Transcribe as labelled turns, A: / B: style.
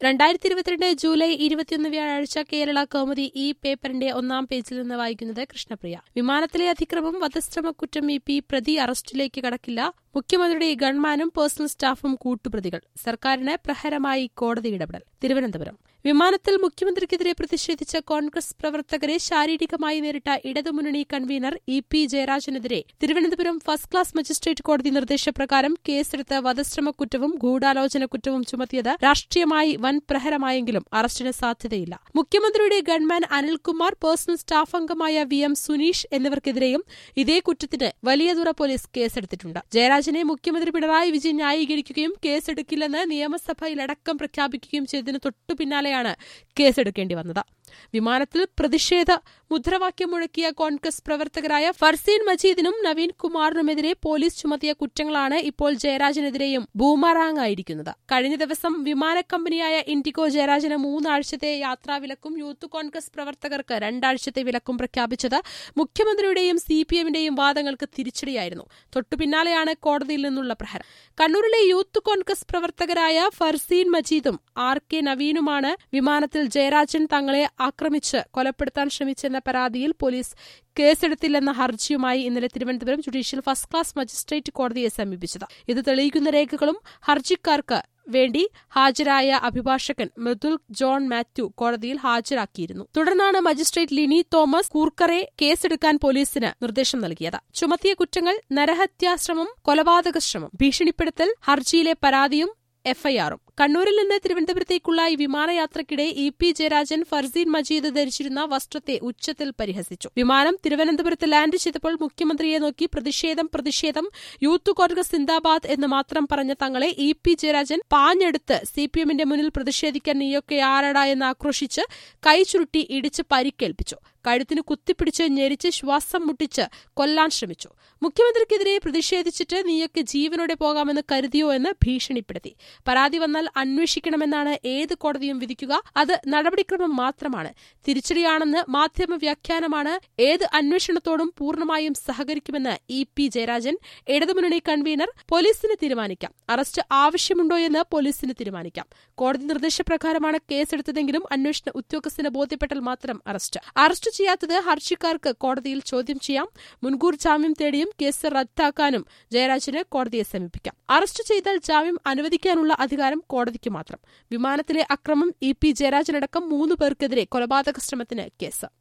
A: രണ്ടായിരത്തി ഇരുപത്തിരണ്ട് ജൂലൈ ഇരുപത്തിയൊന്ന് വ്യാഴാഴ്ച കേരള കൗമുദി ഈ പേപ്പറിന്റെ ഒന്നാം പേജിൽ നിന്ന് വായിക്കുന്നത് കൃഷ്ണപ്രിയ വിമാനത്തിലെ അതിക്രമം വധശ്രമക്കുറ്റം ഇ പി പ്രതി അറസ്റ്റിലേക്ക് കടക്കില്ല മുഖ്യമന്ത്രിയുടെ ഗൺമാനും പേഴ്സണൽ സ്റ്റാഫും കൂട്ടുപ്രതികൾ സർക്കാരിന് പ്രഹരമായി കോടതി ഇടപെടൽ തിരുവനന്തപുരം വിമാനത്തിൽ മുഖ്യമന്ത്രിക്കെതിരെ പ്രതിഷേധിച്ച കോൺഗ്രസ് പ്രവർത്തകരെ ശാരീരികമായി നേരിട്ട ഇടതുമുന്നണി കൺവീനർ ഇ പി ജയരാജനെതിരെ തിരുവനന്തപുരം ഫസ്റ്റ് ക്ലാസ് മജിസ്ട്രേറ്റ് കോടതി നിർദ്ദേശപ്രകാരം കേസെടുത്ത് വധശ്രമക്കുറ്റവും ഗൂഢാലോചന കുറ്റവും ചുമത്തിയത് രാഷ്ട്രീയമായി വൻ പ്രഹരമായെങ്കിലും അറസ്റ്റിന് സാധ്യതയില്ല മുഖ്യമന്ത്രിയുടെ ഗൺമാൻ അനിൽകുമാർ പേഴ്സണൽ സ്റ്റാഫ് അംഗമായ വി എം സുനീഷ് എന്നിവർക്കെതിരെയും ഇതേ കുറ്റത്തിന് വലിയതുറ പോലീസ് കേസെടുത്തിട്ടുണ്ട് ജയരാജനെ മുഖ്യമന്ത്രി പിണറായി വിജയൻ ന്യായീകരിക്കുകയും കേസെടുക്കില്ലെന്ന് നിയമസഭയിലടക്കം പ്രഖ്യാപിക്കുകയും ചെയ്തതിന് തൊട്ടു പിന്നാലെയാണ് കേസെടുക്കേണ്ടി വന്നത് വിമാനത്തിൽ പ്രതിഷേധ മുദ്രാവാക്യം മുഴക്കിയ കോൺഗ്രസ് പ്രവർത്തകരായ ഫർസീൻ മജീദിനും നവീൻ കുമാറിനുമെതിരെ പോലീസ് ചുമത്തിയ കുറ്റങ്ങളാണ് ഇപ്പോൾ ജയരാജനെതിരെയും ബൂമറാങ് ആയിരിക്കുന്നത് കഴിഞ്ഞ ദിവസം വിമാന കമ്പനിയായ ഇൻഡിഗോ ജയരാജന് മൂന്നാഴ്ചത്തെ യാത്രാവിലക്കും യൂത്ത് കോൺഗ്രസ് പ്രവർത്തകർക്ക് രണ്ടാഴ്ചത്തെ വിലക്കും പ്രഖ്യാപിച്ചത് മുഖ്യമന്ത്രിയുടെയും സി പി എമ്മിന്റെയും വാദങ്ങൾക്ക് തിരിച്ചടിയായിരുന്നു തൊട്ടുപിന്നാലെയാണ് കോടതിയിൽ നിന്നുള്ള പ്രഹരം കണ്ണൂരിലെ യൂത്ത് കോൺഗ്രസ് പ്രവർത്തകരായ ഫർസീൻ മജീദും ആർ കെ നവീനുമാണ് വിമാനത്തിൽ ജയരാജൻ തങ്ങളെ ആക്രമിച്ച് കൊലപ്പെടുത്താൻ ശ്രമിച്ചെന്ന പരാതിയിൽ പോലീസ് കേസെടുത്തില്ലെന്ന ഹർജിയുമായി ഇന്നലെ Thiruvananthapuram judicial first class magistrate കോടതിയെ സമീപിച്ചത് ഇത് തെളിയിക്കുന്ന രേഖകളും ഹർജിക്കാർക്ക് വേണ്ടി ഹാജരായ അഭിഭാഷകൻ മൃദുൽ ജോൺ മാത്യു കോടതിയിൽ ഹാജരാക്കിയിരുന്നു തുടർന്നാണ് മജിസ്ട്രേറ്റ് ലിനി തോമസ് കൂർക്കറെ കേസെടുക്കാൻ പോലീസിന് നിർദ്ദേശം നൽകിയത് ചുമത്തിയ കുറ്റങ്ങൾ നരഹത്യാശ്രമം കൊലപാതക ശ്രമം ഭീഷണിപ്പെടുത്തൽ ഹർജിയിലെ പരാതിയും എഫ്ഐആറും കണ്ണൂരിൽ നിന്ന് തിരുവനന്തപുരത്തേക്കുള്ള ഈ വിമാനയാത്രയ്ക്കിടെ ഇ പി ജയരാജൻ ഫർസീൻ മജീദ് ധരിച്ചിരുന്ന വസ്ത്രത്തെ ഉച്ചത്തിൽ പരിഹസിച്ചു വിമാനം തിരുവനന്തപുരത്ത് ലാൻഡ് ചെയ്തപ്പോൾ മുഖ്യമന്ത്രിയെ നോക്കി പ്രതിഷേധം പ്രതിഷേധം യൂത്ത് കോൺഗ്രസ് സിന്ദാബാദ് എന്ന് മാത്രം പറഞ്ഞ തങ്ങളെ ഇ പി ജയരാജൻ പാഞ്ഞെടുത്ത് സി പി എമ്മിന്റെ മുന്നിൽ പ്രതിഷേധിക്കാൻ നീയൊക്കെ ആരടാ എന്ന് ആക്രോശിച്ച് കൈ ചുരുട്ടി ഇടിച്ച് പരിക്കേൽപ്പിച്ചു കഴുത്തിന് കുത്തിപ്പിടിച്ച് ഞെരിച്ച് ശ്വാസം മുട്ടിച്ച് കൊല്ലാൻ ശ്രമിച്ചു മുഖ്യമന്ത്രിക്കെതിരെ പ്രതിഷേധിച്ചിട്ട് നീയൊക്കെ ജീവനോടെ പോകാമെന്ന് കരുതിയോ എന്ന് ഭീഷണിപ്പെടുത്തി പരാതി വന്നാൽ അന്വേഷിക്കണമെന്നാണ് ഏത് കോടതിയും വിധിക്കുക അത് നടപടിക്രമം മാത്രമാണ് തിരിച്ചടിയാണെന്ന് മാധ്യമ വ്യാഖ്യാനമാണ് ഏത് അന്വേഷണത്തോടും പൂർണ്ണമായും സഹകരിക്കുമെന്ന് ഇ പി ജയരാജൻ ഇടതുമുന്നണി കൺവീനർ പോലീസിന് തീരുമാനിക്കാം അറസ്റ്റ് ആവശ്യമുണ്ടോ എന്ന് പോലീസിന് തീരുമാനിക്കാം കോടതി നിർദ്ദേശപ്രകാരമാണ് കേസെടുത്തതെങ്കിലും അന്വേഷണ ഉദ്യോഗസ്ഥന് ബോധ്യപ്പെട്ടാൽ മാത്രം അറസ്റ്റ് അറസ്റ്റ് ചെയ്യാത്തത് ഹർജിക്കാർക്ക് കോടതിയിൽ ചോദ്യം ചെയ്യാം മുൻകൂർ ജാമ്യം തേടിയും കേസ് റദ്ദാക്കാനും ജയരാജന് കോടതിയെ സമീപിക്കാം അറസ്റ്റ് ചെയ്താൽ ജാമ്യം അനുവദിക്കാനുള്ള അധികാരം കോടതിക്ക് മാത്രം വിമാനത്തിലെ അക്രമം ഇ പി ജയരാജനടക്കം മൂന്ന് പേർക്കെതിരെ കൊലപാതക ശ്രമത്തിന് കേസ്